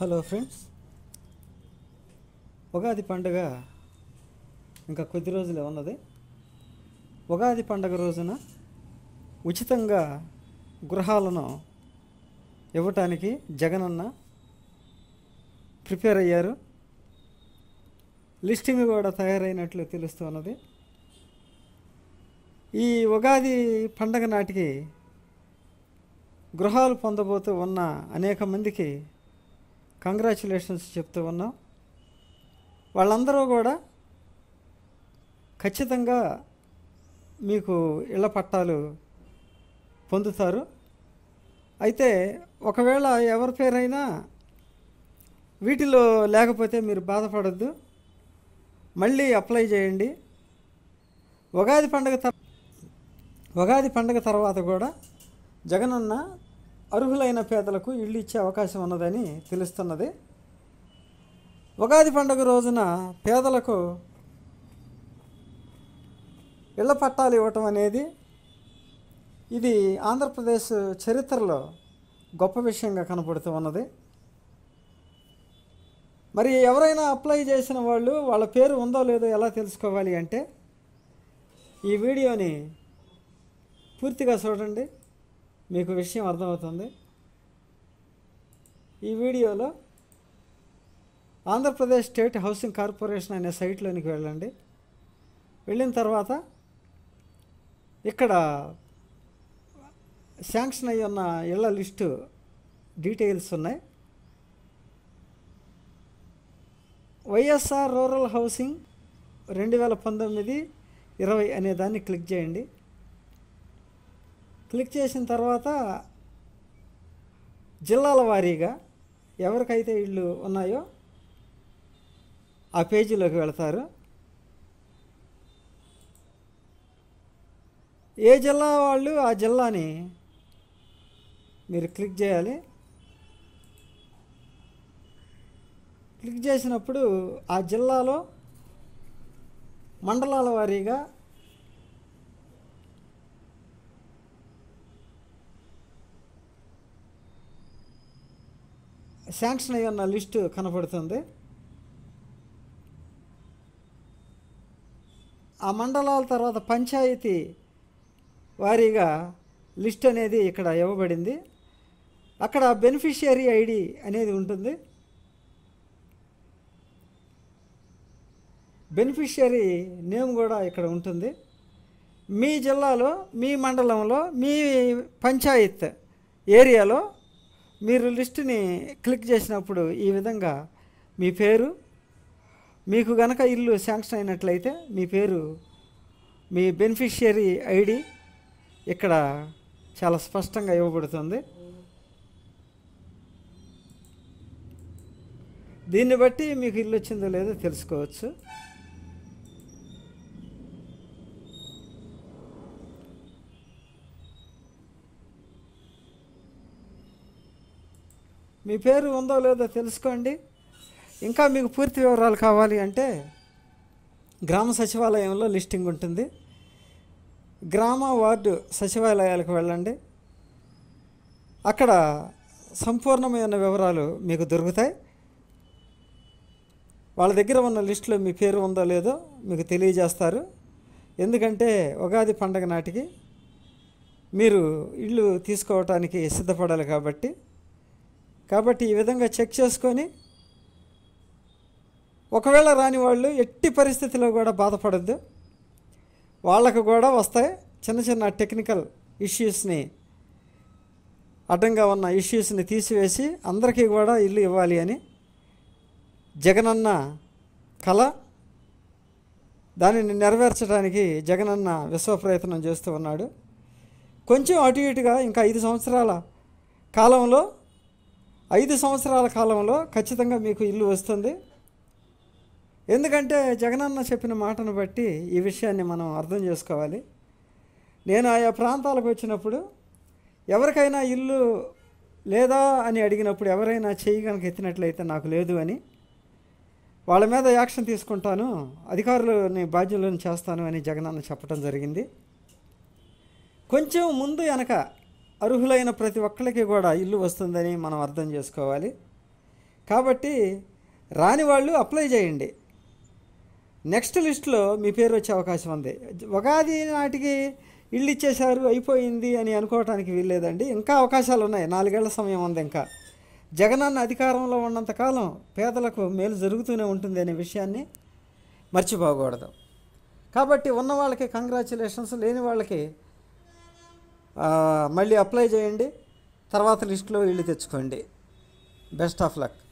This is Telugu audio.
హలో ఫ్రెండ్స్ ఉగాది పండుగ ఇంకా కొద్ది రోజులే ఉన్నది ఉగాది పండుగ రోజున ఉచితంగా గృహాలను ఇవ్వటానికి జగనన్న ప్రిపేర్ అయ్యారు లిస్టింగ్ కూడా తయారైనట్లు తెలుస్తున్నది ఈ ఉగాది పండగ నాటికి గృహాలు పొందబోతూ ఉన్న అనేక మందికి కంగ్రాచులేషన్స్ చెప్తూ ఉన్నాం వాళ్ళందరూ కూడా ఖచ్చితంగా మీకు ఇళ్ల పట్టాలు పొందుతారు అయితే ఒకవేళ ఎవరి పేరైనా వీటిలో లేకపోతే మీరు బాధపడద్దు మళ్ళీ అప్లై చేయండి ఉగాది పండుగ తర్ ఉగాది పండుగ తర్వాత కూడా జగనన్న అర్హులైన పేదలకు ఇళ్ళు ఇచ్చే అవకాశం ఉన్నదని తెలుస్తున్నది ఉగాది పండుగ రోజున పేదలకు ఇళ్ల పట్టాలు ఇవ్వటం అనేది ఇది ఆంధ్రప్రదేశ్ చరిత్రలో గొప్ప విషయంగా కనపడుతూ ఉన్నది మరి ఎవరైనా అప్లై చేసిన వాళ్ళు వాళ్ళ పేరు ఉందో లేదో ఎలా తెలుసుకోవాలి అంటే ఈ వీడియోని పూర్తిగా చూడండి మీకు విషయం అర్థమవుతుంది ఈ వీడియోలో ఆంధ్రప్రదేశ్ స్టేట్ హౌసింగ్ కార్పొరేషన్ అనే సైట్లోనికి వెళ్ళండి వెళ్ళిన తర్వాత ఇక్కడ శాంక్షన్ అయ్యి ఉన్న ఇళ్ల లిస్టు డీటెయిల్స్ ఉన్నాయి వైఎస్ఆర్ రూరల్ హౌసింగ్ రెండు వేల పంతొమ్మిది ఇరవై అనే దాన్ని క్లిక్ చేయండి క్లిక్ చేసిన తర్వాత జిల్లాల వారీగా ఎవరికైతే ఇళ్ళు ఉన్నాయో ఆ పేజీలోకి వెళతారు ఏ జిల్లా వాళ్ళు ఆ జిల్లాని మీరు క్లిక్ చేయాలి క్లిక్ చేసినప్పుడు ఆ జిల్లాలో మండలాల వారీగా శాంక్షన్ అయ్యి ఉన్న లిస్టు కనపడుతుంది ఆ మండలాల తర్వాత పంచాయతీ వారీగా లిస్ట్ అనేది ఇక్కడ ఇవ్వబడింది అక్కడ బెనిఫిషియరీ ఐడి అనేది ఉంటుంది బెనిఫిషియరీ నేమ్ కూడా ఇక్కడ ఉంటుంది మీ జిల్లాలో మీ మండలంలో మీ పంచాయత్ ఏరియాలో మీరు లిస్టుని క్లిక్ చేసినప్పుడు ఈ విధంగా మీ పేరు మీకు గనక ఇల్లు శాంక్షన్ అయినట్లయితే మీ పేరు మీ బెనిఫిషియరీ ఐడి ఇక్కడ చాలా స్పష్టంగా ఇవ్వబడుతుంది దీన్ని బట్టి మీకు ఇల్లు వచ్చిందో లేదో తెలుసుకోవచ్చు మీ పేరు ఉందో లేదో తెలుసుకోండి ఇంకా మీకు పూర్తి వివరాలు కావాలి అంటే గ్రామ సచివాలయంలో లిస్టింగ్ ఉంటుంది గ్రామ వార్డు సచివాలయాలకు వెళ్ళండి అక్కడ సంపూర్ణమైన వివరాలు మీకు దొరుకుతాయి వాళ్ళ దగ్గర ఉన్న లిస్టులో మీ పేరు ఉందో లేదో మీకు తెలియజేస్తారు ఎందుకంటే ఉగాది పండగ నాటికి మీరు ఇల్లు తీసుకోవటానికి సిద్ధపడాలి కాబట్టి కాబట్టి ఈ విధంగా చెక్ చేసుకొని ఒకవేళ రాని వాళ్ళు ఎట్టి పరిస్థితిలో కూడా బాధపడద్దు వాళ్ళకు కూడా వస్తాయి చిన్న చిన్న టెక్నికల్ ఇష్యూస్ని అడ్డంగా ఉన్న ఇష్యూస్ని తీసివేసి అందరికీ కూడా ఇల్లు ఇవ్వాలి అని జగనన్న కళ దానిని నెరవేర్చడానికి జగనన్న విశ్వ ప్రయత్నం చేస్తూ ఉన్నాడు కొంచెం అటు ఇటుగా ఇంకా ఐదు సంవత్సరాల కాలంలో ఐదు సంవత్సరాల కాలంలో ఖచ్చితంగా మీకు ఇల్లు వస్తుంది ఎందుకంటే జగనన్న చెప్పిన మాటను బట్టి ఈ విషయాన్ని మనం అర్థం చేసుకోవాలి నేను ఆయా ప్రాంతాలకు వచ్చినప్పుడు ఎవరికైనా ఇల్లు లేదా అని అడిగినప్పుడు ఎవరైనా చేయి కనుక ఎత్తినట్లయితే నాకు లేదు అని వాళ్ళ మీద యాక్షన్ తీసుకుంటాను అధికారులని బాధ్యులను చేస్తాను అని జగనన్న చెప్పడం జరిగింది కొంచెం ముందు వెనక అర్హులైన ప్రతి ఒక్కరికి కూడా ఇల్లు వస్తుందని మనం అర్థం చేసుకోవాలి కాబట్టి రాని వాళ్ళు అప్లై చేయండి నెక్స్ట్ లిస్ట్లో మీ పేరు వచ్చే అవకాశం ఉంది ఉగాది నాటికి ఇల్లు ఇచ్చేశారు అయిపోయింది అని అనుకోవటానికి వీల్లేదండి ఇంకా అవకాశాలు ఉన్నాయి నాలుగేళ్ల సమయం ఉంది ఇంకా జగనన్న అధికారంలో ఉన్నంతకాలం పేదలకు మేలు జరుగుతూనే ఉంటుంది అనే విషయాన్ని మర్చిపోకూడదు కాబట్టి ఉన్న వాళ్ళకి కంగ్రాచులేషన్స్ లేని వాళ్ళకి ఆ, మళ్ళీ అప్లై చేయండి తర్వాత లిస్టులో ఇల్లు తెచ్చుకోండి బెస్ట్ ఆఫ్ లక్